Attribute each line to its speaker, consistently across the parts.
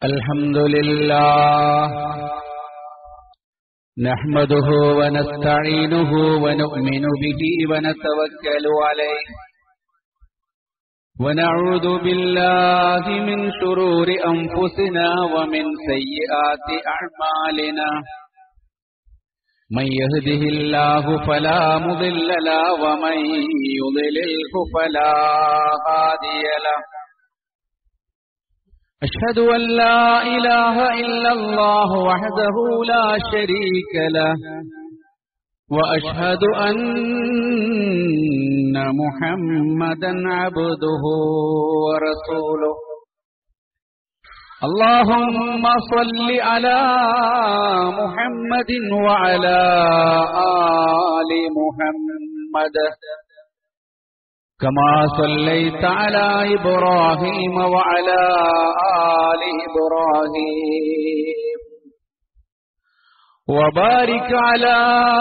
Speaker 1: الحمد لله نحمده ونستعينه ونؤمن به ونتوكل عليه ونعوذ بالله من شرور أنفسنا ومن سيئات أعمالنا من يهده الله فلا مضل له ومن يضلله فلا هادي له أشهد أن لا إله إلا الله وحده لا شريك له وأشهد أن محمدا عبده ورسوله اللهم صل على محمد وعلى آل محمد كما صليت على إبراهيم وعلى آل إبراهيم وبارك على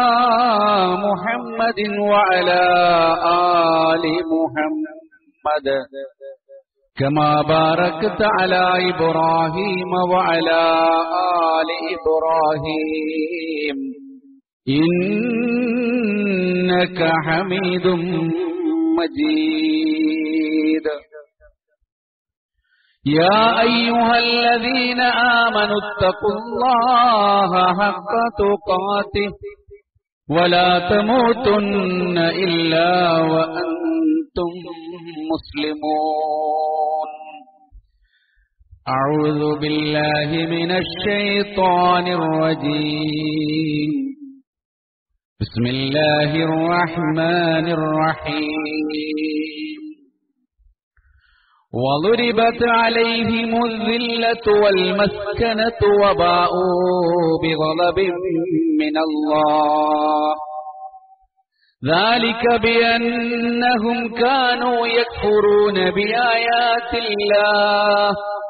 Speaker 1: محمد وعلى آل محمد كما باركت على إبراهيم وعلى آل إبراهيم إنك حميد مجيد يا أيها الذين آمنوا اتقوا الله حق تقاته ولا تموتن إلا وأنتم مسلمون أعوذ بالله من الشيطان الرجيم بسم الله الرحمن الرحيم وضربت عليهم الذلة والمسكنة وباءوا بغضب من الله ذلك بأنهم كانوا يكفرون بآيات الله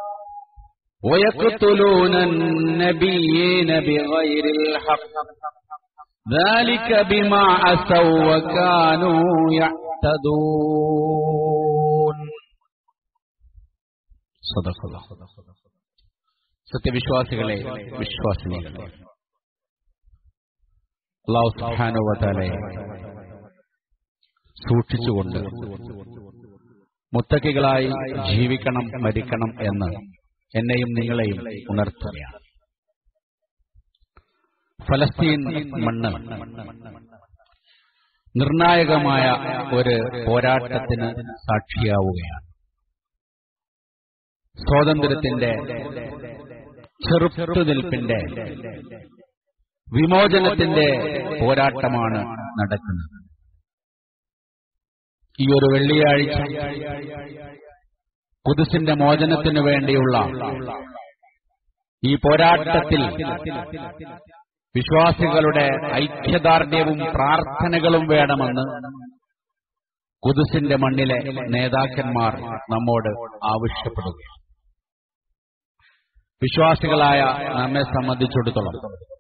Speaker 1: ويقتلون النبيين بغير الحق ذلك بما عسوا وكانوا يعتدون صدق الله സത്യവിശ്വാസികളെ വിശ്വാസിനികളെ അള്ളാഹു സുഹാനുവതാലെ സൂക്ഷിച്ചുകൊണ്ട് മുത്തക്കികളായി ജീവിക്കണം മരിക്കണം എന്ന് എന്നെയും നിങ്ങളെയും ഉണർത്തുകയാണ് ഫലസ്തീൻ മണ്ണ് നിർണായകമായ ഒരു പോരാട്ടത്തിന് സാക്ഷിയാവുകയാണ് സ്വാതന്ത്ര്യത്തിന്റെ ചെറുത്തുനിൽപ്പിന്റെ വിമോചനത്തിന്റെ പോരാട്ടമാണ് നടക്കുന്നത് ഈ ഒരു വെള്ളിയാഴ്ച കുതിസിന്റെ മോചനത്തിനു വേണ്ടിയുള്ള ഈ പോരാട്ടത്തിൽ വിശ്വാസികളുടെ ഐക്യദാർഢ്യവും പ്രാർത്ഥനകളും വേണമെന്ന് കുതിസിന്റെ മണ്ണിലെ നേതാക്കന്മാർ നമ്മോട് ആവശ്യപ്പെടുകയാണ് വിശ്വാസികളായ നമ്മെ സംബന്ധിച്ചിടത്തോളം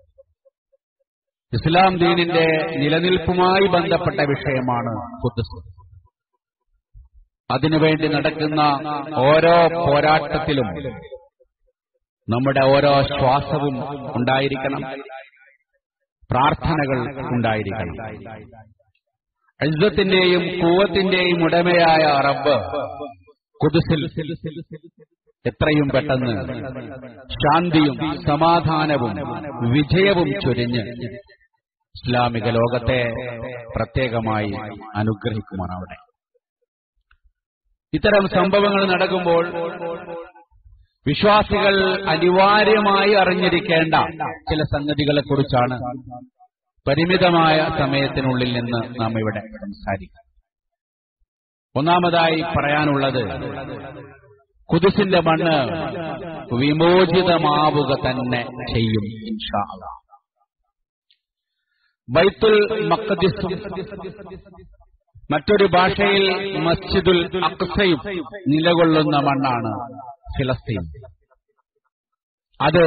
Speaker 1: ഇസ്ലാം ദീനിന്റെ നിലനിൽപ്പുമായി ബന്ധപ്പെട്ട വിഷയമാണ് കുതിസ് അതിനുവേണ്ടി നടക്കുന്ന ഓരോ പോരാട്ടത്തിലും നമ്മുടെ ഓരോ ശ്വാസവും ഉണ്ടായിരിക്കണം പ്രാർത്ഥനകൾ ഉണ്ടായിരിക്കണം ഇസ്സത്തിന്റെയും കൂവത്തിന്റെയും ഉടമയായ റബ്ബ് കുതിസിൽ എത്രയും പെട്ടെന്ന് ശാന്തിയും സമാധാനവും വിജയവും ചൊരിഞ്ഞ് ഇസ്ലാമിക ലോകത്തെ പ്രത്യേകമായി അനുഗ്രഹിക്കുമാണ് അവിടെ ഇത്തരം സംഭവങ്ങൾ നടക്കുമ്പോൾ വിശ്വാസികൾ അനിവാര്യമായി അറിഞ്ഞിരിക്കേണ്ട ചില സംഗതികളെ കുറിച്ചാണ് പരിമിതമായ സമയത്തിനുള്ളിൽ നിന്ന് നാം ഇവിടെ സംസാരിക്കും ഒന്നാമതായി പറയാനുള്ളത് കുതിസിന്റെ മണ്ണ് വിമോചിതമാവുക തന്നെ ചെയ്യും ഇൻഷാ ബൈത്തുൽ മക്കദിസും മറ്റൊരു ഭാഷയിൽ മസ്ജിദുൽ അക്സയും നിലകൊള്ളുന്ന മണ്ണാണ് ഫിലസ്തീൻ അത്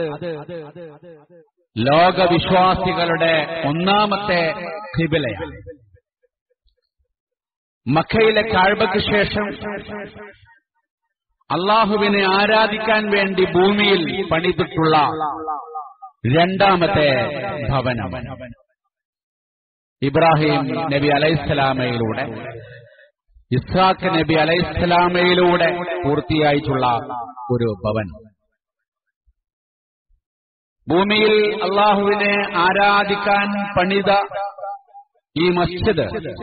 Speaker 1: ലോകവിശ്വാസികളുടെ ഒന്നാമത്തെ കിബിലയാണ് മക്കയിലെ കാഴ്ബയ്ക്ക് ശേഷം അള്ളാഹുവിനെ ആരാധിക്കാൻ വേണ്ടി ഭൂമിയിൽ പണിതിട്ടുള്ള രണ്ടാമത്തെ ഭവനം ഇബ്രാഹിം നബി അലൈഹിസ്സലാമയിലൂടെ ഇസ്ഹാഖ് നബി അലൈഹിസ്സലാമയിലൂടെ പൂർത്തിയായിട്ടുള്ള ഒരു ഭവൻ ഭൂമിയിൽ അള്ളാഹുവിനെ ആരാധിക്കാൻ പണിത ഈ മസ്ജിദ്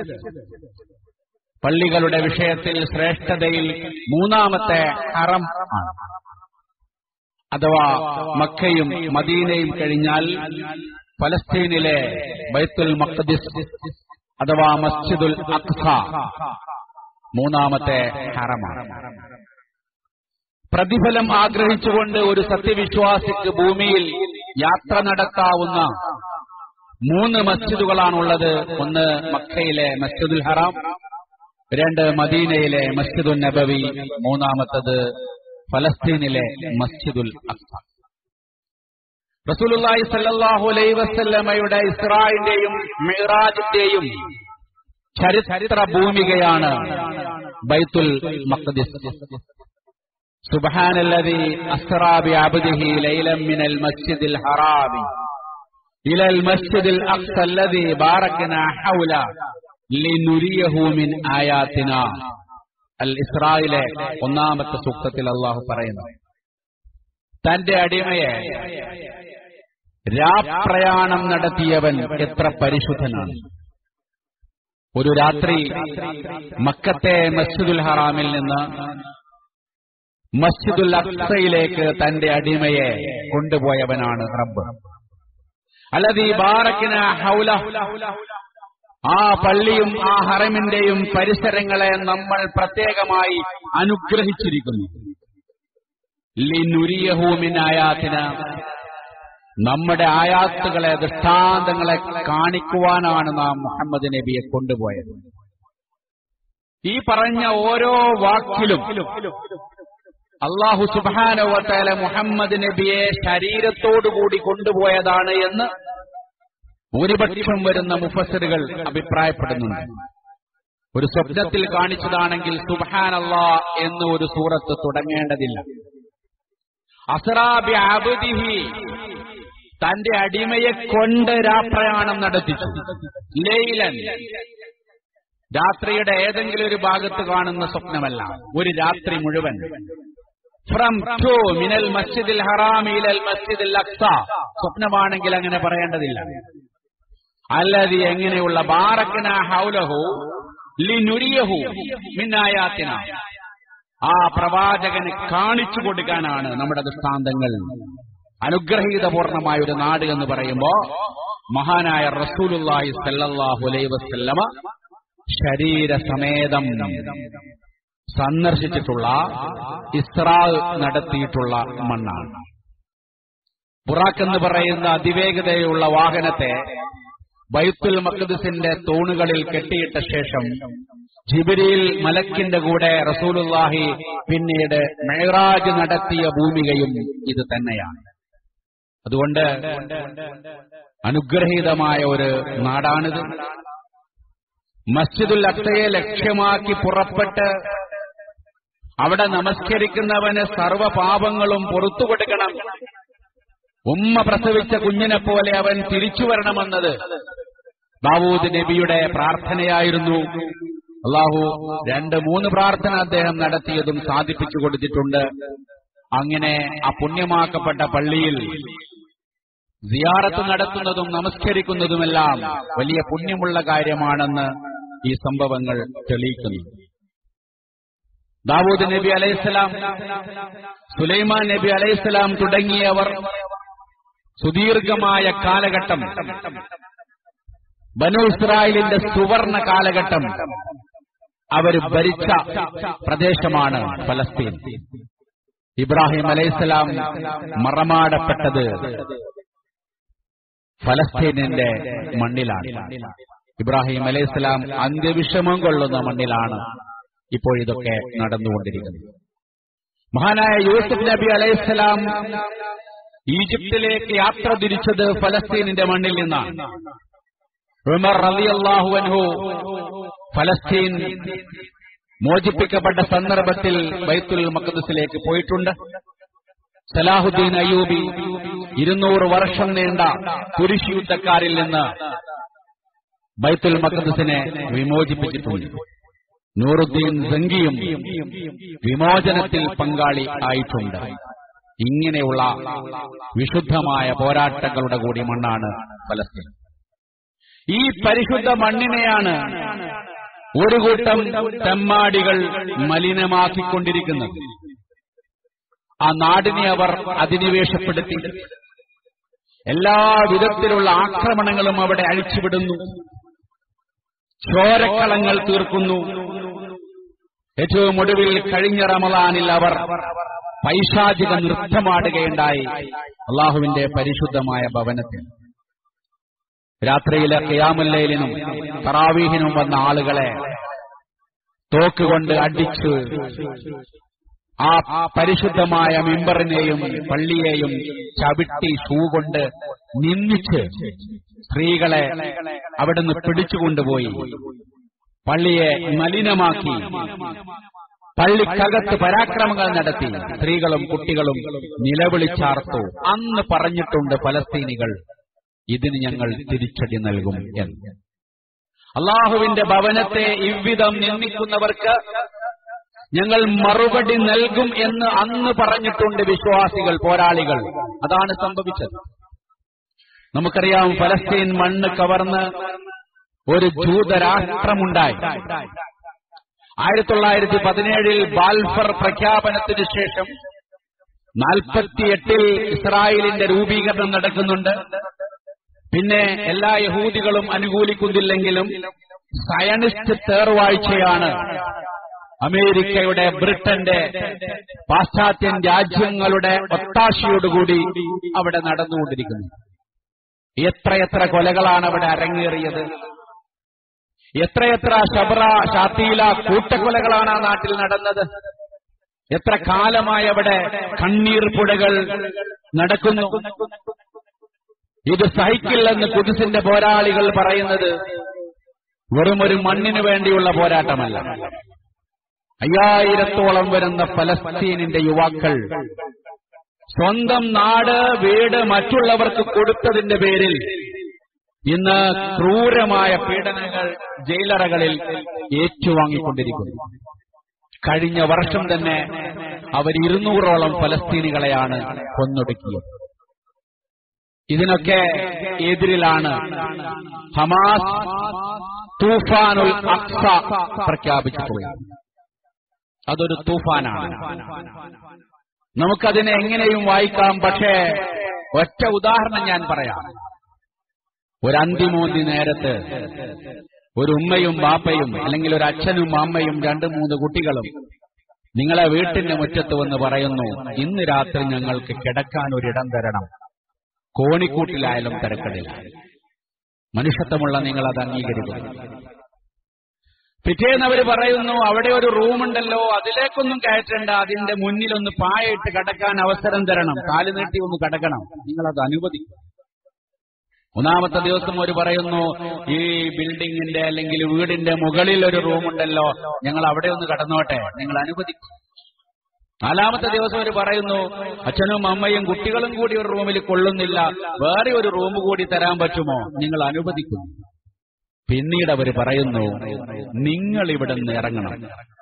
Speaker 1: പള്ളികളുടെ വിഷയത്തിൽ ശ്രേഷ്ഠതയിൽ മൂന്നാമത്തെ ഹറം ആണ് അഥവാ മക്കയും മദീനയും കഴിഞ്ഞാൽ ഫലസ്തീനിലെ ബൈത്തുൽ മഖ്ദിസ് അഥവാ മസ്ജിദുൽ അഖ്സ മൂന്നാമത്തെ ഹറമാണ് പ്രതിഫലം ആഗ്രഹിച്ചുകൊണ്ട് ഒരു സത്യവിശ്വാസിക്ക് ഭൂമിയിൽ യാത്ര നടത്താവുന്ന മൂന്ന് മസ്ജിദുകളാണുള്ളത് ഒന്ന് മക്കയിലെ മസ്ജിദുൽ ഹറാം രണ്ട് മദീനയിലെ മസ്ജിദുൽ നബവി മൂന്നാമത്തത് ഫലസ്തീനിലെ മസ്ജിദുൽ അക്സ റസൂലുള്ളാഹി സല്ലല്ലാഹു അലൈഹി വസല്ലമയുടെ ഇസ്രായിന്റെയും മിറാജിന്റെയും ചരിത്ര ഭൂമികയാണ് ബൈത്തുൽ മഖ്ദിസ് സുബ്ഹാനല്ലദി അസ്റാ ബിഅബ്ദിഹി ലൈലൻ മിനൽ മസ്ജിദിൽ ഹറാമി ഇലൽ മസ്ജിദിൽ അഖ്സ അല്ലദി ബാറക്നാ ഹൗല ലിനുരിയഹു മിൻ ആയാത്തിന അൽ ഇസ്രായിലെ ഒന്നാമത്തെ സൂക്തത്തിൽ അള്ളാഹു പറയുന്നു തന്റെ അടിമയെ രാപ്രയാണം നടത്തിയവൻ എത്ര പരിശുദ്ധനാണ് ഒരു രാത്രി മക്കത്തെ മസ്ജിദുൽ ഹറാമിൽ നിന്ന് മസ്ജിദുൽ അക്സയിലേക്ക് തന്റെ അടിമയെ കൊണ്ടുപോയവനാണ് റബ്ബ് അല്ലതീ ബാറക്കിന ഹൗല ആ പള്ളിയും ആ ഹറമിന്റെയും പരിസരങ്ങളെ നമ്മൾ പ്രത്യേകമായി അനുഗ്രഹിച്ചിരിക്കുന്നു ലിനുരിയഹൂമിൻ ആയാത്തിന് നമ്മുടെ ആയാത്തുകളെ ദൃഷ്ടാന്തങ്ങളെ കാണിക്കുവാനാണ് നാം മുഹമ്മദ് നബിയെ കൊണ്ടുപോയത് ഈ പറഞ്ഞ ഓരോ വാക്കിലും അള്ളാഹു സുബാനുവത്തേല മുഹമ്മദ് നബിയെ ശരീരത്തോടുകൂടി കൊണ്ടുപോയതാണ് എന്ന് ഭൂരിപക്ഷം വരുന്ന മുഫസറുകൾ അഭിപ്രായപ്പെടുന്നുണ്ട് ഒരു സ്വപ്നത്തിൽ കാണിച്ചതാണെങ്കിൽ സുബാനല്ലാ എന്ന് ഒരു സൂറത്ത് തുടങ്ങേണ്ടതില്ല അസറാബി അബദിഹി തന്റെ അടിമയെ കൊണ്ട് രാപ്രയാണം നടത്തിച്ചു ലെയിലൻ രാത്രിയുടെ ഏതെങ്കിലും ഒരു ഭാഗത്ത് കാണുന്ന സ്വപ്നമല്ല ഒരു രാത്രി മുഴുവൻ ഫ്രം ടു മിനൽ മസ്ജിദിൽ ഹറാമിലൽ മസ്ജിദിൽ അക്സ സ്വപ്നമാണെങ്കിൽ അങ്ങനെ പറയേണ്ടതില്ല അല്ലതി എങ്ങനെയുള്ള ബാറക്കിന ഹൗലഹു ലിനുരിയഹു മിന്നായാത്തിന ആ പ്രവാചകന് കാണിച്ചു കൊടുക്കാനാണ് നമ്മുടെ ദൃഷ്ടാന്തങ്ങൾ അനുഗ്രഹീതപൂർണമായ ഒരു നാട് എന്ന് പറയുമ്പോ മഹാനായ റസൂലുല്ലാഹി സല്ലല്ലാഹു അലൈഹി വസല്ലമ ശരീരസമേതം സന്ദർശിച്ചിട്ടുള്ള ഇസ്രാ നടത്തിയിട്ടുള്ള മണ്ണാണ് ബുറാക്ക് എന്ന് പറയുന്ന അതിവേഗതയുള്ള വാഹനത്തെ ബൈത്തുൽ മഖ്ദിസിന്റെ തൂണുകളിൽ കെട്ടിയിട്ട ശേഷം ജിബിരിയിൽ മലക്കിന്റെ കൂടെ റസൂലുല്ലാഹി പിന്നീട് മെഹറാജ് നടത്തിയ ഭൂമികയും ഇത് തന്നെയാണ് അതുകൊണ്ട് അനുഗ്രഹീതമായ ഒരു നാടാണിത് മസ്ജിദുൽ അക്സയെ ലക്ഷ്യമാക്കി പുറപ്പെട്ട് അവിടെ നമസ്കരിക്കുന്നവന് സർവ്വ പാപങ്ങളും പുറത്തു കൊടുക്കണം ഉമ്മ പ്രസവിച്ച കുഞ്ഞിനെ പോലെ അവൻ തിരിച്ചു വരണമെന്നത് ദാവൂദ് നബിയുടെ പ്രാർത്ഥനയായിരുന്നു അള്ളാഹു രണ്ട് മൂന്ന് പ്രാർത്ഥന അദ്ദേഹം നടത്തിയതും സാധിപ്പിച്ചു കൊടുത്തിട്ടുണ്ട് അങ്ങനെ ആ പുണ്യമാക്കപ്പെട്ട പള്ളിയിൽ സിയാറത്ത് നടത്തുന്നതും നമസ്കരിക്കുന്നതുമെല്ലാം വലിയ പുണ്യമുള്ള കാര്യമാണെന്ന് ഈ സംഭവങ്ങൾ തെളിയിക്കുന്നു ദാവൂദ് നബി അലൈഹിസ്സലാം സുലൈമാൻ നബി അലൈഹിസ്സലാം തുടങ്ങിയവർ സുദീർഘമായ കാലഘട്ടം ബനു ഇസ്രായേലിന്റെ സുവർണ കാലഘട്ടം അവർ ഭരിച്ച പ്രദേശമാണ് ഫലസ്തീൻ ഇബ്രാഹിം അലൈഹിസ്സലാം മറമാടപ്പെട്ടത് ഫലസ്തീനിന്റെ മണ്ണിലാണ് ഇബ്രാഹിം അലൈഹിസ്സലാം അന്ത്യവിഷമം കൊള്ളുന്ന മണ്ണിലാണ് ഇപ്പോൾ ഇതൊക്കെ നടന്നുകൊണ്ടിരിക്കുന്നത് മഹാനായ യൂസുഫ് നബി അലൈഹിസ്സലാം ഈജിപ്തിലേക്ക് യാത്ര തിരിച്ചത് ഫലസ്തീനിന്റെ മണ്ണിൽ നിന്നാണ് ഉമർ റളിയല്ലാഹു അൻഹു ഫലസ്തീൻ മോചിപ്പിക്കപ്പെട്ട സന്ദർഭത്തിൽ ബൈത്തുൽ മഖദസിലേക്ക് പോയിട്ടുണ്ട് സലാഹുദ്ദീൻ അയ്യൂബി ഇരുന്നൂറ് വർഷം നീണ്ട കുരിശ് യുദ്ധക്കാരിൽ നിന്ന് ബൈത്തുൽ മഖദസിനെ വിമോചിപ്പിച്ചിട്ടുണ്ട് നൂറുദ്ദീൻ സംഗിയും വിമോചനത്തിൽ പങ്കാളി ആയിട്ടുണ്ട് ഇങ്ങനെയുള്ള വിശുദ്ധമായ പോരാട്ടങ്ങളുടെ കൂടി മണ്ണാണ് ഫലസ്തീൻ ഈ പരിശുദ്ധ മണ്ണിനെയാണ് ഒരു കൂട്ടം തെമ്മാടികൾ മലിനമാക്കിക്കൊണ്ടിരിക്കുന്നത് ആ നാടിനെ അവർ അധിനിവേശപ്പെടുത്തി എല്ലാ വിധത്തിലുള്ള ആക്രമണങ്ങളും അവിടെ അഴിച്ചുവിടുന്നു ചോരക്കളങ്ങൾ തീർക്കുന്നു ഏറ്റവും ഒടുവിൽ കഴിഞ്ഞ റമലാനിൽ അവർ പൈശാചിക നൃത്തമാടുകയുണ്ടായി അള്ളാഹുവിന്റെ പരിശുദ്ധമായ ഭവനത്തിൽ രാത്രിയിലെ ഖിയാമുല്ലയിലിനും തറാവീഹിനും വന്ന ആളുകളെ തോക്കുകൊണ്ട് അടിച്ച് ആ പരിശുദ്ധമായ മിമ്പറിനെയും പള്ളിയെയും ചവിട്ടി ഷൂ കൊണ്ട് നിന്ദിച്ച് സ്ത്രീകളെ അവിടുന്ന് പിടിച്ചുകൊണ്ടുപോയി പള്ളിയെ മലിനമാക്കി പള്ളിക്കകത്ത് പരാക്രമങ്ങൾ നടത്തി സ്ത്രീകളും കുട്ടികളും നിലവിളിച്ചാർത്തു അന്ന് പറഞ്ഞിട്ടുണ്ട് പലസ്തീനികൾ ഇതിന് ഞങ്ങൾ തിരിച്ചടി നൽകും എന്ന് അള്ളാഹുവിന്റെ ഭവനത്തെ ഇவ்விധം നിന്ദിക്കുന്നവർക്ക് ഞങ്ങൾ മറുപടി നൽകും എന്ന് അന്ന് പറഞ്ഞിട്ടുണ്ട് വിശ്വാസികൾ പോരാളികൾ അതാണ് സംഭവിച്ചത് നമുക്കറിയാം ഫലസ്തീൻ മണ്ണ് കവർന്ന് ഒരു ജൂതരാഷ്ട്രമുണ്ടായി ആയിരത്തി തൊള്ളായിരത്തി പതിനേഴിൽ ബാൽഫർ പ്രഖ്യാപനത്തിന് ശേഷം നാൽപ്പത്തിയെട്ടിൽ ഇസ്രായേലിന്റെ രൂപീകരണം നടക്കുന്നുണ്ട് പിന്നെ എല്ലാ യഹൂദികളും അനുകൂലിക്കുന്നില്ലെങ്കിലും സയനിസ്റ്റ് തേർവാഴ്ചയാണ് അമേരിക്കയുടെ ബ്രിട്ടന്റെ പാശ്ചാത്യൻ രാജ്യങ്ങളുടെ ഒത്താശയോടുകൂടി അവിടെ നടന്നുകൊണ്ടിരിക്കുന്നു എത്രയെത്ര കൊലകളാണ് അവിടെ അരങ്ങേറിയത് എത്രയെത്ര ശബറ ഷാത്തീല കൂട്ടക്കൊലകളാണ് ആ നാട്ടിൽ നടന്നത് എത്ര കാലമായി അവിടെ കണ്ണീർ പുഴകൾ നടക്കുന്നു ഇത് സഹിക്കില്ലെന്ന് കുതിസിന്റെ പോരാളികൾ പറയുന്നത് വെറും ഒരു മണ്ണിനു വേണ്ടിയുള്ള പോരാട്ടമല്ല അയ്യായിരത്തോളം വരുന്ന ഫലസ്തീനിന്റെ യുവാക്കൾ സ്വന്തം നാട് വീട് മറ്റുള്ളവർക്ക് കൊടുത്തതിന്റെ പേരിൽ ഇന്ന് ക്രൂരമായ പീഡനങ്ങൾ ജയിലറകളിൽ ഏറ്റുവാങ്ങിക്കൊണ്ടിരിക്കുന്നു കഴിഞ്ഞ വർഷം തന്നെ അവർ ഇരുന്നൂറോളം ഫലസ്തീനികളെയാണ് കൊന്നൊടുക്കിയത് ഇതിനൊക്കെ എതിരിലാണ് ഹമാസ് തൂഫാനുൽ അക്സ പ്രഖ്യാപിച്ചിട്ടുള്ളത് അതൊരു തൂഫാനാണ് നമുക്കതിനെ എങ്ങനെയും വായിക്കാം പക്ഷേ ഒറ്റ ഉദാഹരണം ഞാൻ പറയാം ഒരു അന്തിമൂന്തി നേരത്ത് ഒരു ഉമ്മയും ബാപ്പയും അല്ലെങ്കിൽ ഒരു അച്ഛനും അമ്മയും രണ്ട് മൂന്ന് കുട്ടികളും നിങ്ങളെ വീട്ടിന്റെ മുറ്റത്ത് വന്ന് പറയുന്നു ഇന്ന് രാത്രി ഞങ്ങൾക്ക് കിടക്കാൻ ഒരിടം തരണം കോണിക്കൂട്ടിലായാലും തിരക്കടില്ല മനുഷ്യത്വമുള്ള നിങ്ങൾ അത് അംഗീകരിക്കുന്നു പിറ്റേന്ന് അവർ പറയുന്നു അവിടെ ഒരു റൂമുണ്ടല്ലോ അതിലേക്കൊന്നും കയറ്റണ്ട അതിന്റെ മുന്നിലൊന്ന് പായിട്ട് കടക്കാൻ അവസരം തരണം കാല് നീട്ടി ഒന്ന് കടക്കണം നിങ്ങളത് അനുവദിക്കും മൂന്നാമത്തെ ദിവസം ഒരു പറയുന്നു ഈ ബിൽഡിങ്ങിന്റെ അല്ലെങ്കിൽ വീടിന്റെ മുകളിൽ ഒരു റൂമുണ്ടല്ലോ ഞങ്ങൾ അവിടെ ഒന്ന് കടന്നോട്ടെ നിങ്ങൾ അനുവദിക്കും നാലാമത്തെ ദിവസം ഒരു പറയുന്നു അച്ഛനും അമ്മയും കുട്ടികളും കൂടി ഒരു റൂമിൽ കൊള്ളുന്നില്ല വേറെ ഒരു റൂം കൂടി തരാൻ പറ്റുമോ നിങ്ങൾ അനുവദിക്കുന്നു പിന്നീട് അവർ പറയുന്നു നിങ്ങൾ ഇവിടെ നിന്ന് ഇറങ്ങണം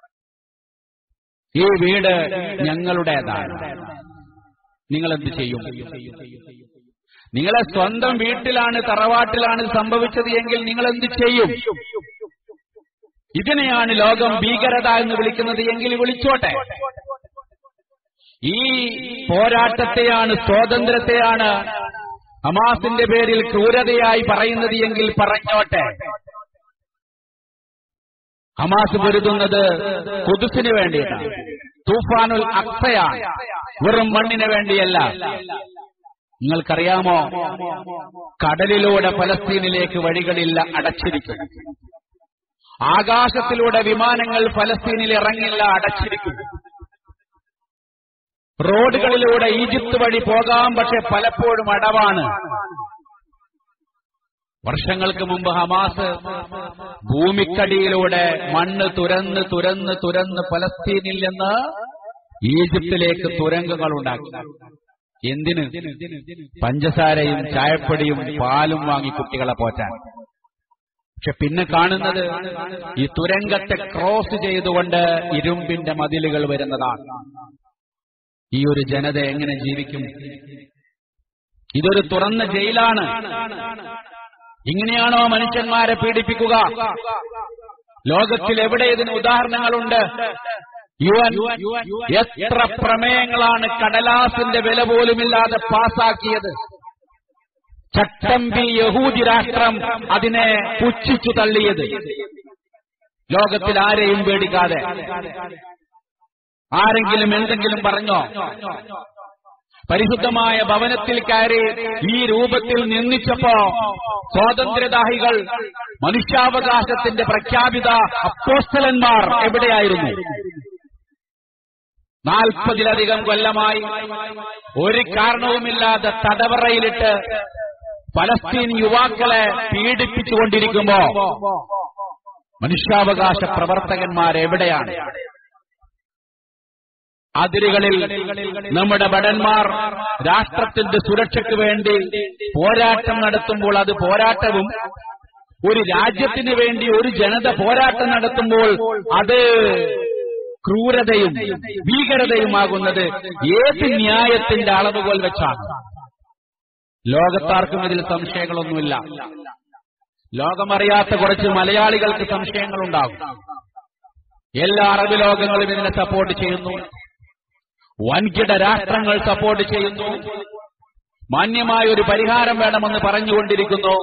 Speaker 1: ഈ വീട് ഞങ്ങളുടേതാണ് നിങ്ങൾ എന്ത് ചെയ്യും നിങ്ങളെ സ്വന്തം വീട്ടിലാണ് തറവാട്ടിലാണ് സംഭവിച്ചത് എങ്കിൽ നിങ്ങൾ എന്ത് ചെയ്യും ഇതിനെയാണ് ലോകം ഭീകരത എന്ന് വിളിക്കുന്നത് എങ്കിൽ വിളിച്ചോട്ടെ ഈ പോരാട്ടത്തെയാണ് സ്വാതന്ത്ര്യത്തെയാണ് ഹമാസിന്റെ പേരിൽ ക്രൂരതയായി പറയുന്നത് എങ്കിൽ പറഞ്ഞോട്ടെ ഹമാസ് പൊരുതുന്നത് കുതുസിന് വേണ്ടിയിട്ടാണ് തൂഫാനുൽ അക്സയാണ് വെറും മണ്ണിന് വേണ്ടിയല്ല നിങ്ങൾക്കറിയാമോ കടലിലൂടെ ഫലസ്തീനിലേക്ക് വഴികളില്ല അടച്ചിരിക്കും ആകാശത്തിലൂടെ വിമാനങ്ങൾ ഫലസ്തീനിൽ ഇറങ്ങില്ല അടച്ചിരിക്കും റോഡുകളിലൂടെ ഈജിപ്ത് വഴി പോകാം പക്ഷെ പലപ്പോഴും അടവാണ് വർഷങ്ങൾക്ക് മുമ്പ് ഹമാസ് ഭൂമിക്കടിയിലൂടെ മണ്ണ് തുരന്ന് തുരന്ന് തുരന്ന് ഫലസ്തീനിൽ നിന്ന് ഈജിപ്തിലേക്ക് തുരങ്കങ്ങൾ ഉണ്ടാക്കി എന്തിന് പഞ്ചസാരയും ചായപ്പൊടിയും പാലും വാങ്ങി കുട്ടികളെ പോറ്റാൻ പക്ഷെ പിന്നെ കാണുന്നത് ഈ തുരങ്കത്തെ ക്രോസ് ചെയ്തുകൊണ്ട് ഇരുമ്പിന്റെ മതിലുകൾ വരുന്നതാണ് ഈ ഒരു ജനത എങ്ങനെ ജീവിക്കും ഇതൊരു തുറന്ന ജയിലാണ് ഇങ്ങനെയാണോ മനുഷ്യന്മാരെ പീഡിപ്പിക്കുക ലോകത്തിൽ എവിടെ ഇതിന് ഉദാഹരണങ്ങളുണ്ട് യു എൻ എത്ര പ്രമേയങ്ങളാണ് കടലാസിന്റെ വില പോലുമില്ലാതെ പാസാക്കിയത് ചട്ടമ്പി യഹൂദി രാഷ്ട്രം അതിനെ പുച്ഛിച്ചു തള്ളിയത് ലോകത്തിൽ ആരെയും പേടിക്കാതെ ആരെങ്കിലും എന്തെങ്കിലും പറഞ്ഞോ പരിശുദ്ധമായ ഭവനത്തിൽ കയറി ഈ രൂപത്തിൽ നിന്ദിച്ചപ്പോ സ്വാതന്ത്ര്യദാഹികൾ മനുഷ്യാവകാശത്തിന്റെ പ്രഖ്യാപിത അപ്പോസ്റ്റലന്മാർ എവിടെയായിരുന്നു നാൽപ്പതിലധികം കൊല്ലമായി ഒരു കാരണവുമില്ലാതെ തടവറയിലിട്ട് പലസ്തീൻ യുവാക്കളെ പീഡിപ്പിച്ചുകൊണ്ടിരിക്കുമ്പോ മനുഷ്യാവകാശ പ്രവർത്തകന്മാർ എവിടെയാണ് അതിരുകളിൽ നമ്മുടെ ഭടന്മാർ രാഷ്ട്രത്തിന്റെ സുരക്ഷയ്ക്ക് വേണ്ടി പോരാട്ടം നടത്തുമ്പോൾ അത് പോരാട്ടവും ഒരു രാജ്യത്തിന് വേണ്ടി ഒരു ജനത പോരാട്ടം നടത്തുമ്പോൾ അത് ക്രൂരതയും ഭീകരതയുമാകുന്നത് ഏത് ന്യായത്തിന്റെ അളവുകോൽ വെച്ചാണ് ലോകത്താർക്കും ഇതിൽ സംശയങ്ങളൊന്നുമില്ല ലോകമറിയാത്ത കുറച്ച് മലയാളികൾക്ക് സംശയങ്ങളുണ്ടാകും എല്ലാ അറബ് ലോകങ്ങളും ഇതിനെ സപ്പോർട്ട് ചെയ്യുന്നു വൻകിട രാഷ്ട്രങ്ങൾ സപ്പോർട്ട് ചെയ്യുന്നു മാന്യമായ ഒരു പരിഹാരം വേണമെന്ന് പറഞ്ഞുകൊണ്ടിരിക്കുന്നു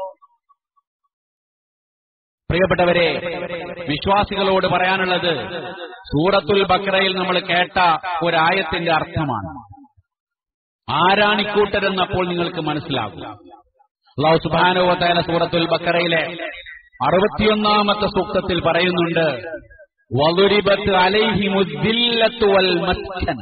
Speaker 1: പ്രിയപ്പെട്ടവരെ വിശ്വാസികളോട് പറയാനുള്ളത് സൂറത്തുൽ ബക്രയിൽ നമ്മൾ കേട്ട ഒരായത്തിന്റെ അർത്ഥമാണ് ആരാണിക്കൂട്ടരെന്നപ്പോൾ നിങ്ങൾക്ക് മനസ്സിലാകും അള്ളാഹു സുബാനുവത്തേന സൂറത്തുൽ ബക്കറയിലെ അറുപത്തിയൊന്നാമത്തെ സൂക്തത്തിൽ പറയുന്നുണ്ട് വലുരിബത്ത് അലൈഹിമുദ്ദില്ലത്തു വൽ മസ്കൻ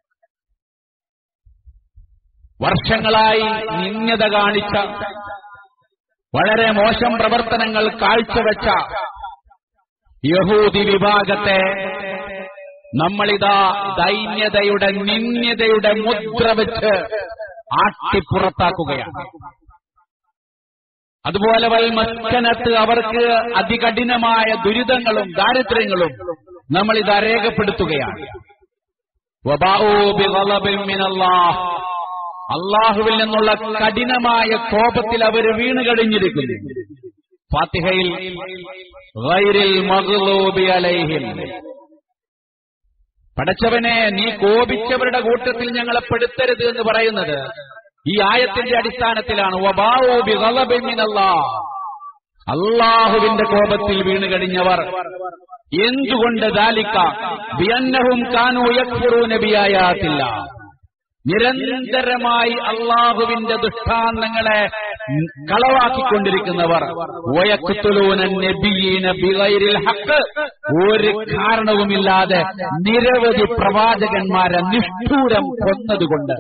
Speaker 1: വർഷങ്ങളായി നിന്യത കാണിച്ച വളരെ മോശം പ്രവർത്തനങ്ങൾ കാഴ്ചവെച്ച യഹൂദി വിഭാഗത്തെ നമ്മളിതാ ദൈന്യതയുടെ നിന്യതയുടെ മുദ്ര വെച്ച് ആട്ടിപ്പുറത്താക്കുകയാണ് അതുപോലെ വൽ മസ്കനത്ത് അവർക്ക് അതികഠിനമായ ദുരിതങ്ങളും ദാരിദ്ര്യങ്ങളും നമ്മൾ ഇത് രേഖപ്പെടുത്തുകയാണ് അള്ളാഹുവിൽ നിന്നുള്ള കഠിനമായ കോപത്തിൽ അവർ വീണ് കഴിഞ്ഞിരിക്കുന്നു ഫാത്തിഹയിൽ ഗൈരിൽ മഗ്ലൂബി അലൈഹിം പടച്ചവനെ നീ കോപിച്ചവരുടെ കൂട്ടത്തിൽ ഞങ്ങളെ പെടുത്തരുത് എന്ന് പറയുന്നത് ഈ ആയത്തിന്റെ അടിസ്ഥാനത്തിലാണ് അള്ളാഹുവിന്റെ കോപത്തിൽ വീണ് കഴിഞ്ഞവർ എന്തുകൊണ്ട് ദാലിക്ക ബിയന്നഹും കാനു യക്ഫുറൂനബിയായാത്തില്ല നിരന്തരമായി അള്ളാഹുവിന്റെ ദുഷ്ടാന്തങ്ങളെ കളവാക്കിക്കൊണ്ടിരിക്കുന്നവർ ഒരു കാരണവുമില്ലാതെ നിരവധി പ്രവാചകന്മാരെ നിഷ്ഠൂരം കൊന്നതുകൊണ്ട്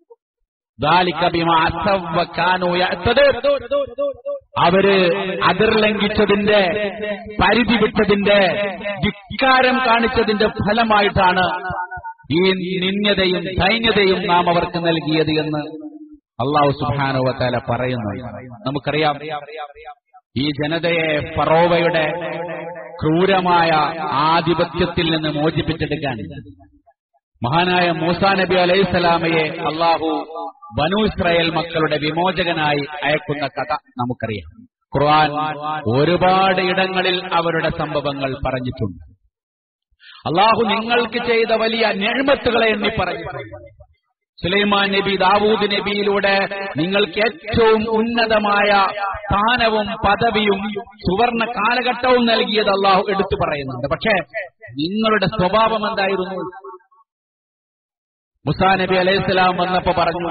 Speaker 1: അവര് അതിർലംഘിച്ചതിന്റെ പരിധി വിട്ടതിന്റെ ധിക്കാരം കാണിച്ചതിന്റെ ഫലമായിട്ടാണ് ഈ നിന്യതയും ദൈന്യതയും നാം അവർക്ക് നൽകിയത് എന്ന് അള്ളാഹു സുബാനുവത്താല പറയുന്നു നമുക്കറിയാം ഈ ജനതയെ ഫറോവയുടെ ക്രൂരമായ ആധിപത്യത്തിൽ നിന്ന് മോചിപ്പിച്ചെടുക്കാൻ മഹാനായ മൂസാ നബി അലൈഹിസ്സലാമയെ അള്ളാഹു ബനു ഇസ്രായേൽ മക്കളുടെ വിമോചകനായി അയക്കുന്ന കഥ നമുക്കറിയാം ഖുർആൻ ഒരുപാട് ഇടങ്ങളിൽ അവരുടെ സംഭവങ്ങൾ പറഞ്ഞിട്ടുണ്ട് അള്ളാഹു നിങ്ങൾക്ക് ചെയ്ത വലിയ ഞെഴ്മത്തുകളെ എണ്ണി പറഞ്ഞു സുലൈമാൻ നബി ദാവൂദ് നബിയിലൂടെ നിങ്ങൾക്ക് ഏറ്റവും ഉന്നതമായ സ്ഥാനവും പദവിയും സുവർണ കാലഘട്ടവും നൽകിയത് അള്ളാഹു എടുത്തു പറയുന്നുണ്ട് പക്ഷേ നിങ്ങളുടെ സ്വഭാവം എന്തായിരുന്നു മുസാ നബി അലൈഹിസ്സലാം വന്നപ്പോ പറഞ്ഞു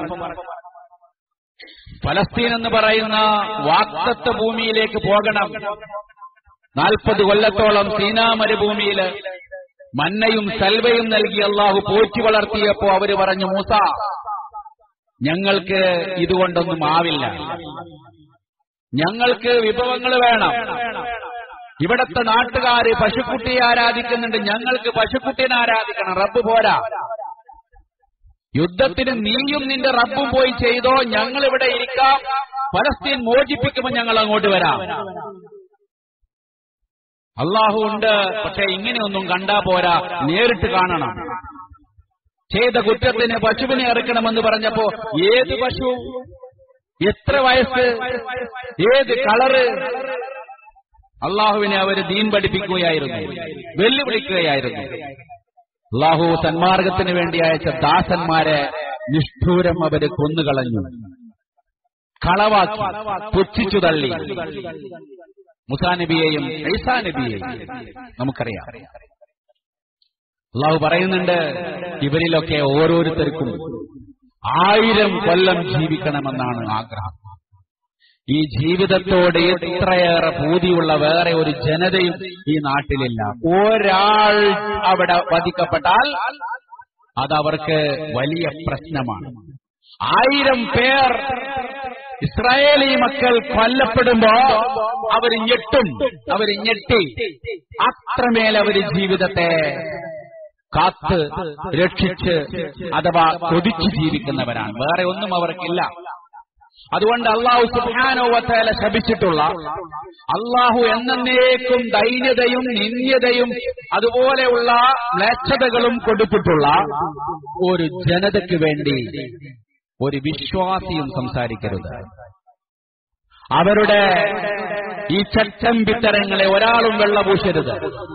Speaker 1: ഫലസ്തീൻ എന്ന് പറയുന്ന വാക്തത്വ ഭൂമിയിലേക്ക് പോകണം നാൽപ്പത് കൊല്ലത്തോളം സീനാ മരുഭൂമിയിൽ മന്നയും സൽവയും നൽകി അള്ളാഹു പോറ്റി വളർത്തിയപ്പോ അവര് പറഞ്ഞു മൂസ ഞങ്ങൾക്ക് ഇതുകൊണ്ടൊന്നും ആവില്ല ഞങ്ങൾക്ക് വിഭവങ്ങൾ വേണം ഇവിടത്തെ നാട്ടുകാര് പശുക്കുട്ടിയെ ആരാധിക്കുന്നുണ്ട് ഞങ്ങൾക്ക് പശുക്കുട്ടിനെ ആരാധിക്കണം റബ്ബ് പോരാ യുദ്ധത്തിന് നീയും നിന്റെ റബ്ബും പോയി ചെയ്തോ ഞങ്ങൾ ഇവിടെ ഇരിക്കാം ഫലസ്തീൻ മോചിപ്പിക്കുമ്പോൾ ഞങ്ങൾ അങ്ങോട്ട് വരാം അള്ളാഹു ഉണ്ട് പക്ഷെ ഇങ്ങനെയൊന്നും കണ്ടാ പോരാ നേരിട്ട് കാണണം ചെയ്ത കുറ്റത്തിന് പശുവിനെ ഇറക്കണമെന്ന് പറഞ്ഞപ്പോ ഏത് പശു എത്ര വയസ്സ് ഏത് കളറ് അള്ളാഹുവിനെ അവര് ദീൻ പഠിപ്പിക്കുകയായിരുന്നു വെല്ലുവിളിക്കുകയായിരുന്നു അള്ളാഹു സന്മാർഗത്തിന് വേണ്ടി അയച്ച ദാസന്മാരെ നിഷ്ഠൂരം അവര് കൊന്നുകളഞ്ഞു കളവാക്കി പുച്ഛിച്ചു തള്ളി മുസാ നബിയെയും ഐസാ നബിയെയും നമുക്കറിയാം അള്ളാഹു പറയുന്നുണ്ട് ഇവരിലൊക്കെ ഓരോരുത്തർക്കും ആയിരം കൊല്ലം ജീവിക്കണമെന്നാണ് ആഗ്രഹം ഈ ജീവിതത്തോട് എത്രയേറെ പൂതിയുള്ള വേറെ ഒരു ജനതയും ഈ നാട്ടിലില്ല ഒരാൾ അവിടെ വധിക്കപ്പെട്ടാൽ അതവർക്ക് വലിയ പ്രശ്നമാണ് ആയിരം പേർ ഇസ്രായേലി മക്കൾ കൊല്ലപ്പെടുമ്പോ അവർ ഞെട്ടും അവർ ഞെട്ടി അത്രമേൽ അവർ ജീവിതത്തെ കാത്ത് രക്ഷിച്ച് അഥവാ കൊതിച്ച് ജീവിക്കുന്നവരാണ് വേറെ ഒന്നും അവർക്കില്ല അതുകൊണ്ട് അള്ളാഹു സുബാനോവത്തേല ശപിച്ചിട്ടുള്ള അള്ളാഹു എന്നേക്കും ദൈന്യതയും നിന്ദ്യതയും അതുപോലെയുള്ള മ്ലേച്ഛതകളും കൊടുത്തിട്ടുള്ള ഒരു ജനതയ്ക്ക് വേണ്ടി ഒരു വിശ്വാസിയും സംസാരിക്കരുത് അവരുടെ ഈ ചട്ടമ്പിത്തരങ്ങളെ ഒരാളും വെള്ളപൂശരുത്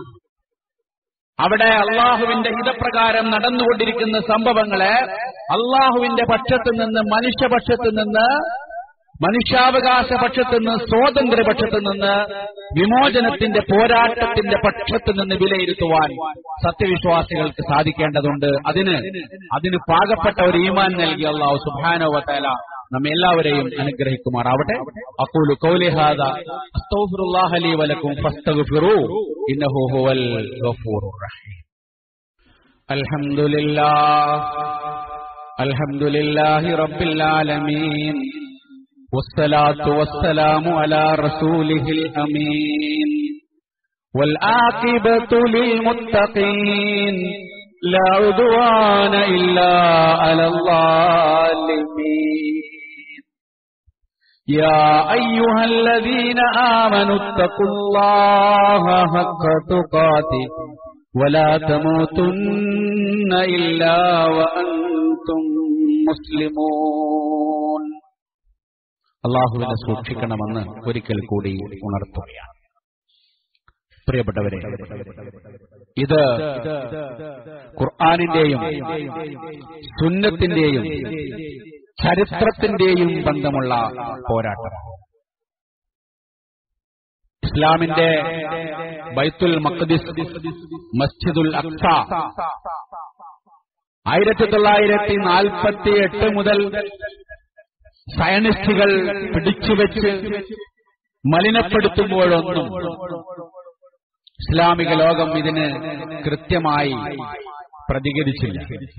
Speaker 1: അവിടെ അള്ളാഹുവിന്റെ ഹിതപ്രകാരം നടന്നുകൊണ്ടിരിക്കുന്ന സംഭവങ്ങളെ അള്ളാഹുവിന്റെ പക്ഷത്തു നിന്ന് മനുഷ്യപക്ഷത്തു നിന്ന് മനുഷ്യാവകാശ പക്ഷത്തു നിന്ന് സ്വാതന്ത്ര്യ പക്ഷത്തു നിന്ന് വിമോചനത്തിന്റെ പോരാട്ടത്തിന്റെ പക്ഷത്തു നിന്ന് വിലയിരുത്തുവാൻ സത്യവിശ്വാസികൾക്ക് സാധിക്കേണ്ടതുണ്ട് അതിന് അതിന് പാകപ്പെട്ട ഒരു ഈമാൻ നൽകി അള്ളാഹു സുബാനോ വത്തേല നമ്മെ എല്ലാവരെയും അനുഗ്രഹിക്കുമാറാവട്ടെ അക്കൂലു കൗലിഹാദ അസ്തഗ്ഫിറുല്ലാഹ ലീ വലക്കും ഫസ്തഗ്ഫിറൂ ഇന്നഹു ഹുവൽ ഗഫൂറുർ റഹീം അൽഹംദുലില്ലാഹ് അൽഹംദുലില്ലാഹി റബ്ബിൽ ആലമീൻ والصلاة والسلام على رسوله الأمين والعاقبة للمتقين لا عدوان إلا على الظالمين يا أيها الذين آمنوا اتقوا الله حق تقاته ولا تموتن إلا وأنتم مسلمون അള്ളാഹുവിനെ സൂക്ഷിക്കണമെന്ന് ഒരിക്കൽ കൂടി ഉണർത്തുകയാണ് പ്രിയപ്പെട്ടവരെ ഇത് ഖുർആാനിന്റെയും സുന്നത്തിന്റെയും ചരിത്രത്തിന്റെയും ബന്ധമുള്ള പോരാട്ടം ഇസ്ലാമിന്റെ ബൈത്തുൽ മഖദിസ് മസ്ജിദുൽ അക്സ ആയിരത്തി തൊള്ളായിരത്തി നാൽപ്പത്തി എട്ട് മുതൽ സയനിസ്റ്റുകൾ പിടിച്ചുവെച്ച് മലിനപ്പെടുത്തുമ്പോഴൊന്നും ഇസ്ലാമിക ലോകം ഇതിന് കൃത്യമായി പ്രതികരിച്ചില്ല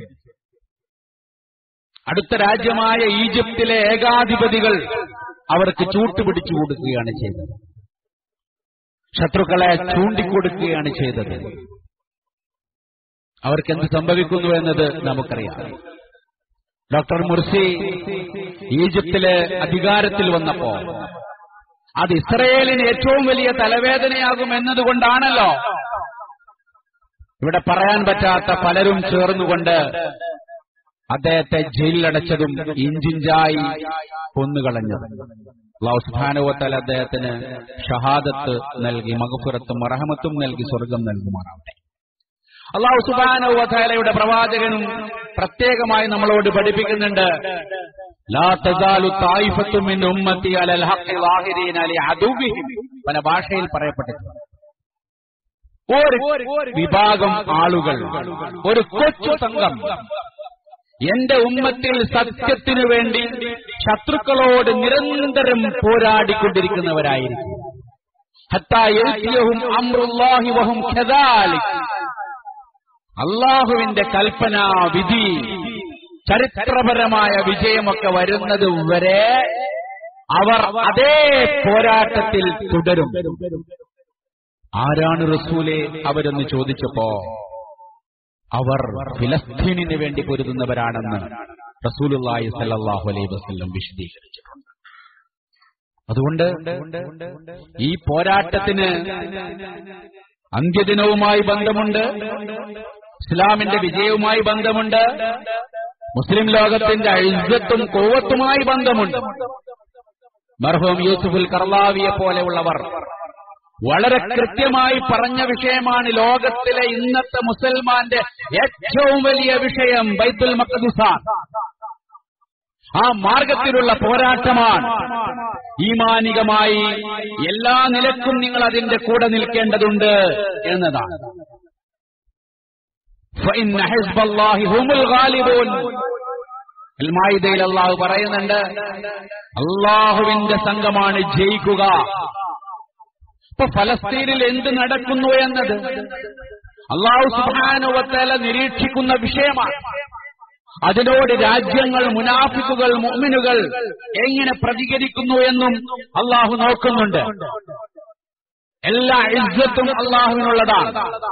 Speaker 1: അടുത്ത രാജ്യമായ ഈജിപ്തിലെ ഏകാധിപതികൾ അവർക്ക് ചൂട്ടുപിടിച്ചു കൊടുക്കുകയാണ് ചെയ്തത് ശത്രുക്കളെ ചൂണ്ടിക്കൊടുക്കുകയാണ് ചെയ്തത് അവർക്ക് എന്ത് സംഭവിക്കുന്നു എന്നത് നമുക്കറിയാം ഡോക്ടർ മുർസി ഈജിപ്തിലെ അധികാരത്തിൽ വന്നപ്പോ അത് ഇസ്രയേലിന് ഏറ്റവും വലിയ തലവേദനയാകും എന്നതുകൊണ്ടാണല്ലോ ഇവിടെ പറയാൻ പറ്റാത്ത പലരും ചേർന്നുകൊണ്ട് അദ്ദേഹത്തെ ജയിലിലടച്ചതും ഇഞ്ചിഞ്ചായി കൊന്നുകളഞ്ഞതും അള്ളാഹു സുബ്ഹാനഹുവതആല അദ്ദേഹത്തിന് ഷഹാദത്ത് നൽകി മഗഫിറത്തും റഹമത്തും നൽകി സ്വർഗം നൽകുമാറാവട്ടെ അള്ളാഹു സുബാനയുടെ പ്രവാചകനും പ്രത്യേകമായി നമ്മളോട് പഠിപ്പിക്കുന്നുണ്ട് ലാ തസാലു തായിഫത്തു മിൻ ഉമ്മത്തി അലൽ ഹഖ് ളാഹിരീന ലി അദുവിഹിം പല ഭാഷയിൽ പറയപ്പെട്ടിട്ടുണ്ട് ഒരു വിഭാഗം ആളുകൾ ഒരു കൊച്ചു സംഘം എന്റെ ഉമ്മത്തിൽ സത്യത്തിനു വേണ്ടി ശത്രുക്കളോട് നിരന്തരം പോരാടിക്കൊണ്ടിരിക്കുന്നവരായിരിക്കും ഹത്താ യൗതിയഹും അംറുല്ലാഹി വഹും കദാലിക് അള്ളാഹുവിന്റെ കൽപ്പന വിധി ചരിത്രപരമായ വിജയമൊക്കെ വരുന്നത് വരെ അവർ അതേ പോരാട്ടത്തിൽ തുടരും ആരാണ് റസൂലെ അവരെന്ന് ചോദിച്ചപ്പോ അവർ ഫിലസ്തീനിന് വേണ്ടി പൊരുതുന്നവരാണെന്ന് റസൂലുള്ളാഹി സല്ലല്ലാഹു അലൈഹി വസല്ലം വിശദീകരിച്ചിട്ടുണ്ട് അതുകൊണ്ട് ഈ പോരാട്ടത്തിന് അന്ത്യദിനവുമായി ബന്ധമുണ്ട് ഇസ്ലാമിന്റെ വിജയവുമായി ബന്ധമുണ്ട് മുസ്ലിം ലോകത്തിന്റെ അഴുസത്തും കോവത്തുമായി ബന്ധമുണ്ട് മർഹൂം യൂസുഫുൽ കർലാവിയെ പോലെയുള്ളവർ വളരെ കൃത്യമായി പറഞ്ഞ വിഷയമാണ് ലോകത്തിലെ ഇന്നത്തെ മുസൽമാന്റെ ഏറ്റവും വലിയ വിഷയം ബൈത്തുൽ മഖദിസാൻ ആ മാർഗത്തിലുള്ള പോരാട്ടമാണ് ഈമാനികമായി എല്ലാ നിലക്കും നിങ്ങൾ അതിന്റെ കൂടെ നിൽക്കേണ്ടതുണ്ട് എന്നതാണ് فإن حزب الله هم الغالبون അൽമായിദയിൽ അള്ളാഹു പറയുന്നുണ്ട് അള്ളാഹുവിന്റെ സംഘമാണ് ജയിക്കുക ഇപ്പൊ ഫലസ്തീനിൽ എന്ത് നടക്കുന്നു എന്നത് അള്ളാഹു സുബാനുവത്തേല നിരീക്ഷിക്കുന്ന വിഷയമാണ് അതിനോട് രാജ്യങ്ങൾ മുനാഫിക്കുകൾ മുഅ്മിനുകൾ എങ്ങനെ പ്രതികരിക്കുന്നു എന്നും അള്ളാഹു നോക്കുന്നുണ്ട് എല്ലാ ഇജ്ജത്തും അള്ളാഹുവിനുള്ളതാണ്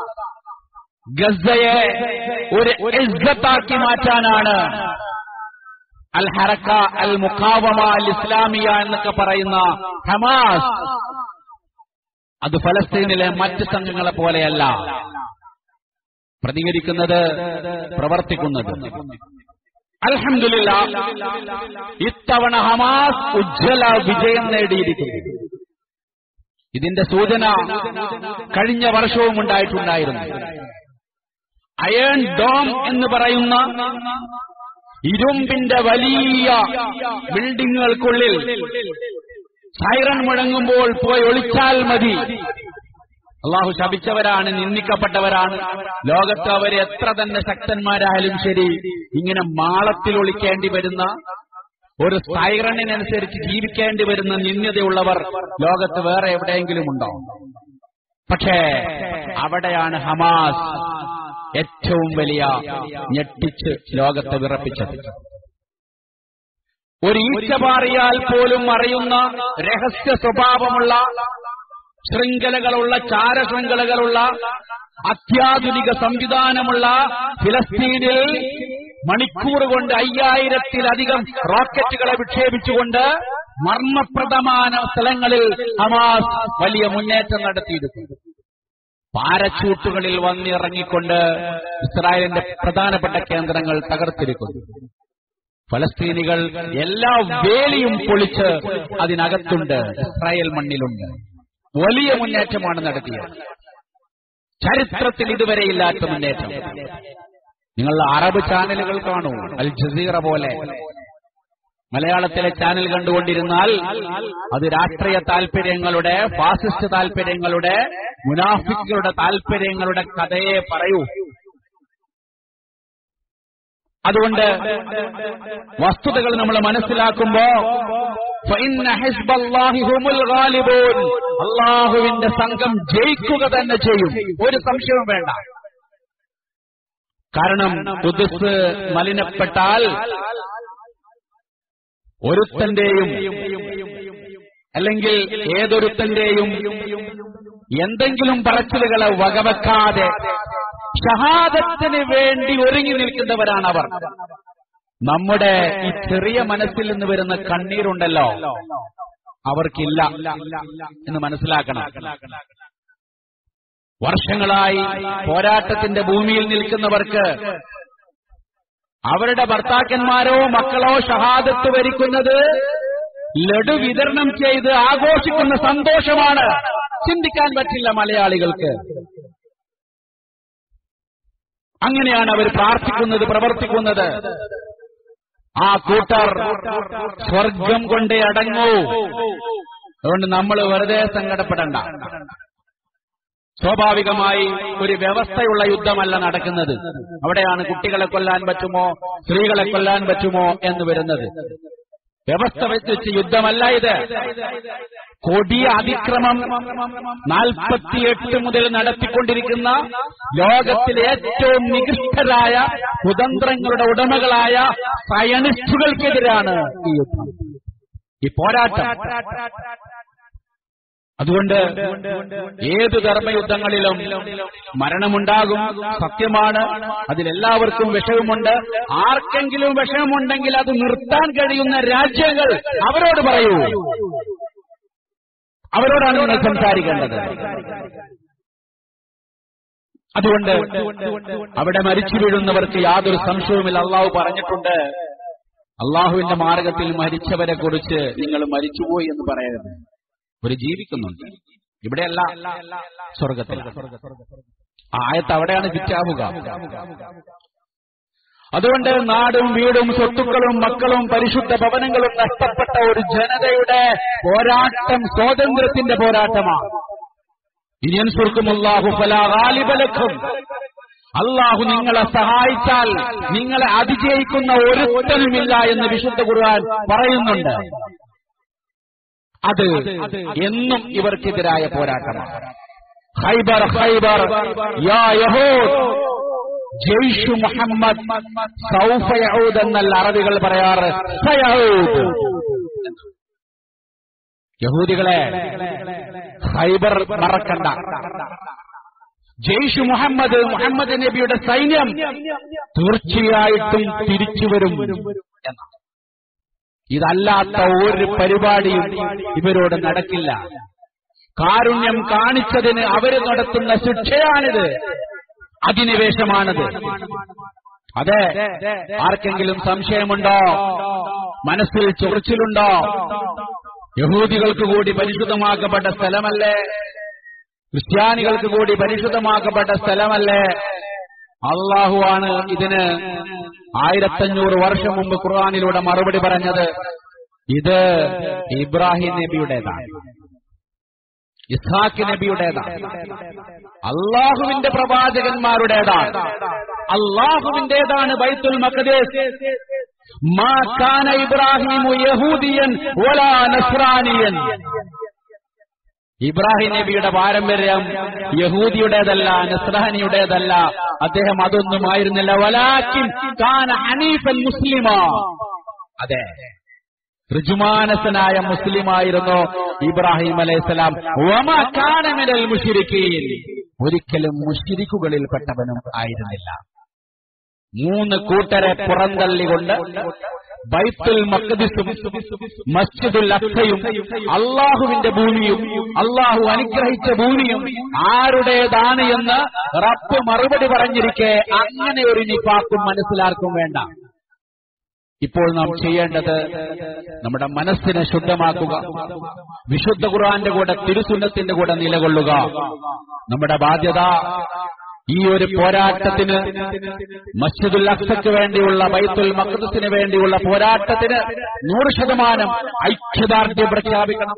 Speaker 1: ഗസയെ ഒരു ഇജ്ജത്താക്കി മാറ്റാനാണ് അൽ ഹറക്ക അൽ മുഖാവമ അൽ ഇസ്ലാമിയ എന്നൊക്കെ പറയുന്ന ഹമാസ് അത് ഫലസ്തീനിലെ മറ്റ് സംഘങ്ങളെ പോലെയല്ല പ്രതികരിക്കുന്നത് പ്രവർത്തിക്കുന്നത് അൽഹംദുലില്ല ഇത്തവണ ഹമാസ് ഉജ്ജ്വല വിജയം നേടിയിരിക്കുന്നു ഇതിന്റെ സൂചന കഴിഞ്ഞ വർഷവും ഉണ്ടായിട്ടുണ്ടായിരുന്നു അയേൺ ഡോം എന്ന് പറയുന്ന ഇരുമ്പിന്റെ വലിയ ബിൽഡിങ്ങുകൾക്കുള്ളിൽ സൈറൺ മുഴങ്ങുമ്പോൾ പോയി ഒളിച്ചാൽ മതി അള്ളാഹു ശപിച്ചവരാണ് നിന്ദിക്കപ്പെട്ടവരാണ് ലോകത്ത് അവർ എത്ര തന്നെ ശക്തന്മാരായാലും ശരി ഇങ്ങനെ മാളത്തിൽ ഒളിക്കേണ്ടി വരുന്ന ഒരു സൈറണിനനുസരിച്ച് ജീവിക്കേണ്ടി വരുന്ന നിന്ദ്യതയുള്ളവർ ലോകത്ത് വേറെ എവിടെയെങ്കിലും ഉണ്ടോ പക്ഷേ അവിടെയാണ് ഹമാസ് ഏറ്റവും വലിയ ഞെട്ടിച്ച് ലോകത്തെ വിറപ്പിച്ചത് ഒരു ഈച്ച പാറിയാൽ പോലും അറിയുന്ന രഹസ്യ സ്വഭാവമുള്ള ശൃംഖലകളുള്ള ചാരശൃംഖലകളുള്ള അത്യാധുനിക സംവിധാനമുള്ള ഫിലസ്തീനിൽ മണിക്കൂർ കൊണ്ട് അയ്യായിരത്തിലധികം റോക്കറ്റുകളെ വിക്ഷേപിച്ചുകൊണ്ട് മർമ്മപ്രദമായ സ്ഥലങ്ങളിൽ ഹമാസ് വലിയ മുന്നേറ്റം നടത്തിയിരുന്നു പാരച്ചൂട്ടുകളിൽ വന്നിറങ്ങിക്കൊണ്ട് ഇസ്രായേലിന്റെ പ്രധാനപ്പെട്ട കേന്ദ്രങ്ങൾ തകർത്തിരിക്കുന്നു ഫലസ്തീനികൾ എല്ലാ വേലിയും പൊളിച്ച് അതിനകത്തുണ്ട് ഇസ്രായേൽ മണ്ണിലുണ്ട് വലിയ മുന്നേറ്റമാണ് നടത്തിയത് ചരിത്രത്തിൽ ഇതുവരെയില്ലാത്ത മുന്നേറ്റം നിങ്ങൾ അറബ് ചാനലുകൾ കാണൂ അൽ ജസീറ പോലെ മലയാളത്തിലെ ചാനൽ കണ്ടുകൊണ്ടിരുന്നാൽ അത് രാഷ്ട്രീയ താൽപര്യങ്ങളുടെ ഫാസിസ്റ്റ് താൽപര്യങ്ങളുടെ മുനാഫിക്കുകളുടെ താൽപര്യങ്ങളുടെ കഥയെ പറയൂ അതുകൊണ്ട് വസ്തുതകൾ നമ്മൾ മനസ്സിലാക്കുമ്പോ അള്ളാഹുവിന്റെ സംഘം ജയിക്കുക തന്നെ ചെയ്യും ഒരു സംശയവും വേണ്ട കാരണം കുതിസ് മലിനപ്പെട്ടാൽ ഒരുത്തന്റെയും അല്ലെങ്കിൽ ഏതൊരുത്തന്റെയും എന്തെങ്കിലും പറച്ചിലുകളെ വകവെക്കാതെ ഷഹാദത്തിന് വേണ്ടി ഒരുങ്ങി നിൽക്കുന്നവരാണ് അവർ നമ്മുടെ ഈ ചെറിയ മനസ്സിൽ നിന്ന് വരുന്ന കണ്ണീരുണ്ടല്ലോ അവർക്കില്ല എന്ന് മനസ്സിലാക്കണം വർഷങ്ങളായി പോരാട്ടത്തിന്റെ ഭൂമിയിൽ നിൽക്കുന്നവർക്ക് അവരുടെ ഭർത്താക്കന്മാരോ മക്കളോ ഷഹാദത്ത് വരിക്കുന്നത് ലഡു വിതരണം ചെയ്ത് ആഘോഷിക്കുന്ന സന്തോഷമാണ് ചിന്തിക്കാൻ പറ്റില്ല മലയാളികൾക്ക് അങ്ങനെയാണ് അവർ പ്രാർത്ഥിക്കുന്നത് പ്രവർത്തിക്കുന്നത് ആ കൂട്ടർ സ്വർഗം കൊണ്ടേ അടങ്ങൂ അതുകൊണ്ട് നമ്മൾ വെറുതെ സങ്കടപ്പെടണ്ട സ്വാഭാവികമായി ഒരു വ്യവസ്ഥയുള്ള യുദ്ധമല്ല നടക്കുന്നത് അവിടെയാണ് കുട്ടികളെ കൊല്ലാൻ പറ്റുമോ സ്ത്രീകളെ കൊല്ലാൻ പറ്റുമോ എന്ന് വരുന്നത് വ്യവസ്ഥ വെച്ച് യുദ്ധമല്ല ഇത് കൊടിയ അതിക്രമം നാൽപ്പത്തിയെട്ട് മുതൽ നടത്തിക്കൊണ്ടിരിക്കുന്ന ലോകത്തിലെ ഏറ്റവും നികൃഷ്ടരായ കുതന്ത്രങ്ങളുടെ ഉടമകളായ സയനിസ്റ്റുകൾക്കെതിരാണ് ഈ യുദ്ധം ഈ പോരാട്ടം അതുകൊണ്ട് ഏത് ധർമ്മയുദ്ധങ്ങളിലും മരണമുണ്ടാകും സത്യമാണ് അതിലെല്ലാവർക്കും വിഷയമുണ്ട് ആർക്കെങ്കിലും വിഷയമുണ്ടെങ്കിൽ അത് നിർത്താൻ കഴിയുന്ന രാജ്യങ്ങൾ അവരോട് പറയൂ അവരോടാണ് നിങ്ങൾ സംസാരിക്കേണ്ടത് അതുകൊണ്ട് അവിടെ മരിച്ചു വീഴുന്നവർക്ക് യാതൊരു സംശയവുമില്ല അള്ളാഹു പറഞ്ഞിട്ടുണ്ട് അള്ളാഹുവിന്റെ മാർഗത്തിൽ മരിച്ചവരെ കുറിച്ച് നിങ്ങൾ മരിച്ചുപോയി എന്ന് പറയരുത് ഒരു ജീവിക്കുന്നുണ്ട് ഇവിടെയല്ല സ്വർഗത്തിൽ ആ ആയത്ത് അവിടെയാണ് ഫിറ്റാവുക അതുകൊണ്ട് നാടും വീടും സ്വത്തുക്കളും മക്കളും പരിശുദ്ധ ഭവനങ്ങളും നഷ്ടപ്പെട്ട ഒരു ജനതയുടെ പോരാട്ടം സ്വാതന്ത്ര്യത്തിന്റെ പോരാട്ടമാണ് ഇനിയൻ സുർക്കുമുല്ലാഹു ഫലാലിബലക്കും അള്ളാഹു നിങ്ങളെ സഹായിച്ചാൽ നിങ്ങളെ അതിജയിക്കുന്ന ഒരുത്തനുമില്ല എന്ന് വിശുദ്ധ ഖുർആൻ പറയുന്നുണ്ട് അത് എന്നും ഇവർക്കെതിരായ പോരാട്ടമാണ് ഹൈബർ ഹൈബർ യാ യഹൂദ് ജയ്ഷു മുഹമ്മദ് സൗഫ യഹൂദ് എന്നല്ല അറബികൾ പറയാറ് സയഹൂദ് യഹൂദികളെ ഹൈബർ മറക്കണ്ട ജയ്ഷു മുഹമ്മദ് മുഹമ്മദ് നബിയുടെ സൈന്യം തീർച്ചയായിട്ടും തിരിച്ചു വരും എന്നാണ് ഇതല്ലാത്ത ഒരു പരിപാടിയും ഇവരോട് നടക്കില്ല കാരുണ്യം കാണിച്ചതിന് അവര് നടത്തുന്ന ശിക്ഷയാണിത് അധിനിവേശമാണിത് അതെ ആർക്കെങ്കിലും സംശയമുണ്ടോ മനസ്സിൽ ചൊറിച്ചിലുണ്ടോ യഹൂദികൾക്ക് കൂടി പരിശുദ്ധമാക്കപ്പെട്ട സ്ഥലമല്ലേ ക്രിസ്ത്യാനികൾക്ക് കൂടി പരിശുദ്ധമാക്കപ്പെട്ട സ്ഥലമല്ലേ അള്ളാഹുവാണ് ഇതിന് ആയിരത്തഞ്ഞൂറ് വർഷം മുമ്പ് ഖുർആാനിലൂടെ മറുപടി പറഞ്ഞത് ഇത് ഇബ്രാഹിം നബിയുടേതാണ് ഇസ്ഹാഖ് നബിയുടേതാണ് അള്ളാഹുവിന്റെ പ്രവാചകന്മാരുടേതാണ് അള്ളാഹുവിന്റേതാണ് ബൈത്തുൽ മഖദീസ് മാ കാന ഇബ്രാഹിമു യഹൂദിയൻ വലാ നസ്രാനിയൻ ഇബ്രാഹിം നബിയുടെ പാരമ്പര്യം യഹൂദിയുടേതല്ല നസ്രാനിയുടേതല്ല അദ്ദേഹം അതൊന്നും ആയിരുന്നില്ല വലാക്കിൻ കാന ഹനീഫൻ മുസ്ലിമ അതെ ഋജുമാനസനായ മുസ്ലിമായിരുന്നു ഇബ്രാഹിം അലൈഹിസ്സലാം കാനമിനൽ മുഷിരിക്കീൻ ഒരിക്കലും മുഷിരിക്കുകളിൽപ്പെട്ടവനും ആയിരുന്നില്ല മൂന്ന് കൂട്ടരെ പുറന്തള്ളികൊണ്ട് ബൈത്തുൽ മഖദിസും മസ്ജിദുൽ അക്സയും അള്ളാഹുവിന്റെ ഭൂമിയും അള്ളാഹു അനുഗ്രഹിച്ച ഭൂമിയും ആരുടേതാണ് എന്ന് റബ്ബ് മറുപടി പറഞ്ഞിരിക്കെ അങ്ങനെ ഒരു നിഫാക്കും മനസ്സിലാർക്കും വേണ്ട ഇപ്പോൾ നാം ചെയ്യേണ്ടത് നമ്മുടെ മനസ്സിനെ ശുദ്ധമാക്കുക വിശുദ്ധ ഖുർആന്റെ കൂടെ തിരുസുന്നത്തിന്റെ കൂടെ നിലകൊള്ളുക നമ്മുടെ ബാധ്യത ഈ ഒരു പോരാട്ടത്തിന് മസ്ജിദുൽ അക്സയ്ക്ക് വേണ്ടിയുള്ള ബൈത്തുൽ മഖദസിന് വേണ്ടിയുള്ള പോരാട്ടത്തിന് നൂറ് ശതമാനം ഐക്യദാർഢ്യം പ്രഖ്യാപിക്കണം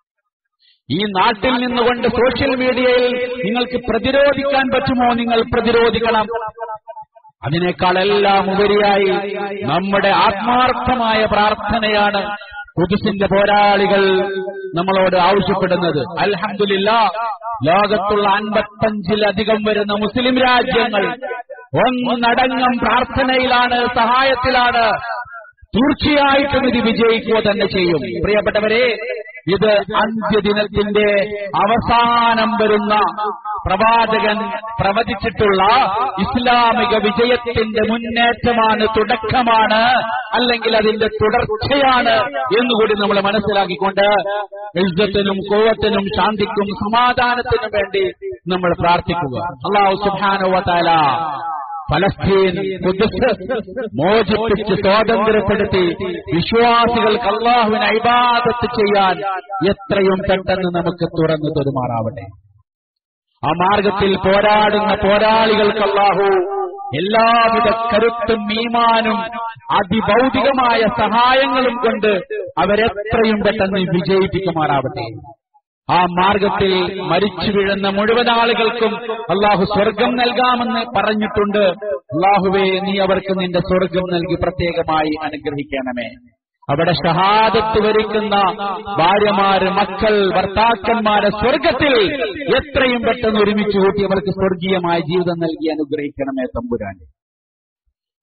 Speaker 1: ഈ നാട്ടിൽ നിന്നുകൊണ്ട് സോഷ്യൽ മീഡിയയിൽ നിങ്ങൾക്ക് പ്രതിരോധിക്കാൻ പറ്റുമോ നിങ്ങൾ പ്രതിരോധിക്കണം അതിനേക്കാളെല്ലാം ഉപരിയായി നമ്മുടെ ആത്മാർത്ഥമായ പ്രാർത്ഥനയാണ് കുതിസിന്റെ പോരാളികൾ നമ്മളോട് ആവശ്യപ്പെടുന്നത് അൽഹമില്ല ലോകത്തുള്ള അൻപത്തഞ്ചിലധികം വരുന്ന മുസ്ലിം രാജ്യങ്ങൾ ഒന്നടങ്കം പ്രാർത്ഥനയിലാണ് സഹായത്തിലാണ് തീർച്ചയായിട്ടും ഇത് വിജയിക്കുക തന്നെ ചെയ്യും പ്രിയപ്പെട്ടവരെ ഇത് അന്ത്യദിനത്തിന്റെ അവസാനം വരുന്ന പ്രവാചകൻ പ്രവചിച്ചിട്ടുള്ള ഇസ്ലാമിക വിജയത്തിന്റെ മുന്നേറ്റമാണ് തുടക്കമാണ് അല്ലെങ്കിൽ അതിന്റെ തുടർച്ചയാണ് എന്നുകൂടി നമ്മൾ മനസ്സിലാക്കിക്കൊണ്ട് ഇജ്ജത്തിനും കോവത്തിനും ശാന്തിക്കും സമാധാനത്തിനും വേണ്ടി നമ്മൾ പ്രാർത്ഥിക്കുക അള്ളാഹു സുബാനുവല ഫലസ്തീൻ കുദ്സ് മോചിപ്പിച്ച് സ്വാതന്ത്ര്യപ്പെടുത്തി വിശ്വാസികൾക്ക് അള്ളാഹുവിനെ ഇബാദത്ത് ചെയ്യാൻ എത്രയും പെട്ടെന്ന് നമുക്ക് തുറന്നു തെരുമാറാവട്ടെ ആ മാർഗത്തിൽ പോരാടുന്ന പോരാളികൾക്ക് അള്ളാഹു എല്ലാവിധ കരുത്തും മീമാനും അതിഭൗതികമായ സഹായങ്ങളും കൊണ്ട് അവരെത്രയും പെട്ടെന്ന് വിജയിപ്പിക്കുമാറാവട്ടെ ആ മാർഗത്തിൽ മരിച്ചു വീഴുന്ന മുഴുവൻ ആളുകൾക്കും അള്ളാഹു സ്വർഗം നൽകാമെന്ന് പറഞ്ഞിട്ടുണ്ട് അള്ളാഹുവേ നീ അവർക്ക് നിന്റെ സ്വർഗം നൽകി പ്രത്യേകമായി അനുഗ്രഹിക്കണമേ അവിടെ ഷഹാദത്ത് വരിക്കുന്ന ഭാര്യമാര് മക്കൾ ഭർത്താക്കന്മാരെ സ്വർഗത്തിൽ എത്രയും പെട്ടെന്ന് ഒരുമിച്ച് കൂട്ടി അവർക്ക് സ്വർഗീയമായ ജീവിതം നൽകി അനുഗ്രഹിക്കണമേ തമ്പുരാൻ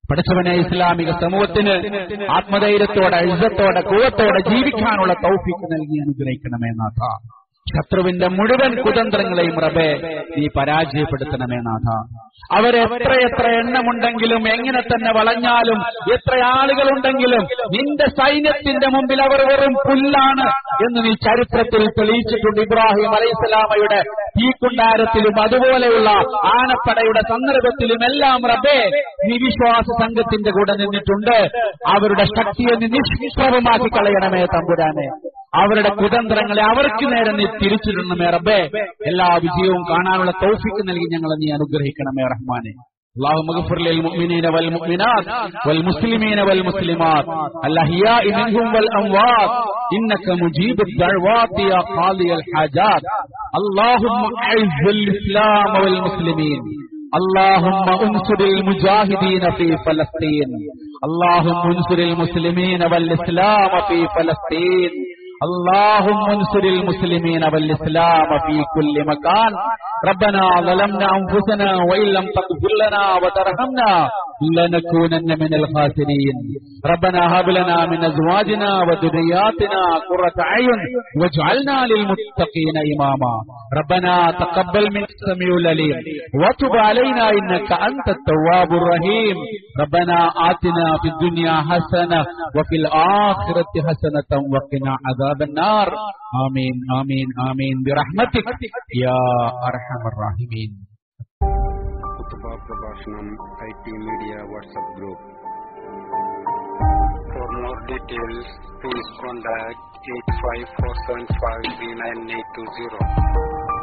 Speaker 1: പഠിച്ചവനെ ഇസ്ലാമിക സമൂഹത്തിന് ആത്മധൈര്യത്തോടെ ഇജ്ജത്തോടെ കൂവത്തോടെ ജീവിക്കാനുള്ള തൗഫീക്ക് നൽകി അനുഗ്രഹിക്കണമേ നാഥ ശത്രുവിന്റെ മുഴുവൻ കുതന്ത്രങ്ങളെയും റബേ നീ പരാജയപ്പെടുത്തണമേ നാഥ അവരെത്രയെത്ര എണ്ണമുണ്ടെങ്കിലും എങ്ങനെ തന്നെ വളഞ്ഞാലും എത്ര ആളുകളുണ്ടെങ്കിലും നിന്റെ സൈന്യത്തിന്റെ മുമ്പിൽ അവർ വെറും പുല്ലാണ് എന്ന് നീ ചരിത്രത്തിൽ തെളിയിച്ചിട്ടുണ്ട് ഇബ്രാഹിം അലൈഹിസ്സലാമയുടെ തീക്കുണ്ടാരത്തിലും അതുപോലെയുള്ള ആനപ്പടയുടെ സന്ദർഭത്തിലും എല്ലാം റബേ നീ വിശ്വാസ സംഘത്തിന്റെ കൂടെ നിന്നിട്ടുണ്ട് അവരുടെ ശക്തിയെ നീ നിഷ്പ്രഭമാക്കി കളയണമേ തമ്പുരാനെ അവരുടെ കുതന്ത്രങ്ങളെ അവർക്ക് നേരെ നീ തിരിച്ചിടണമേ റബ്ബേ എല്ലാ വിജയവും കാണാനുള്ള തൗഫിക്ക് നൽകി ഞങ്ങളെ നീ അനുഗ്രഹിക്കണമേ റഹ്മാനെ اللهم اغفر للمؤمنين والمؤمنات والمسلمين والمسلمات الأحياء منهم والأموات إنك مجيب الدعوات يا قاضي الحاجات اللهم أعز الإسلام والمسلمين اللهم انصر المجاهدين في فلسطين اللهم انصر المسلمين والإسلام في فلسطين اللهم انصر المسلمين والإسلام في كل مكان ربنا ظلمنا أنفسنا وإن لم تغفر لنا وترحمنا لنكونن من الخاسرين ربنا هب لنا من أزواجنا وذرياتنا قرة أعين واجعلنا للمتقين إماما ربنا تقبل من السميع العليم وتب علينا إنك أنت التواب الرحيم ربنا آتنا في الدنيا حسنة وفي الآخرة حسنة وقنا عذاب النار آمين آمين آمين برحمتك يا أرحم الراحمين
Speaker 2: കുത്തുബ പ്രഭാഷണം I T media WhatsApp group for more details please contact eight five four seven five three nine eight two zero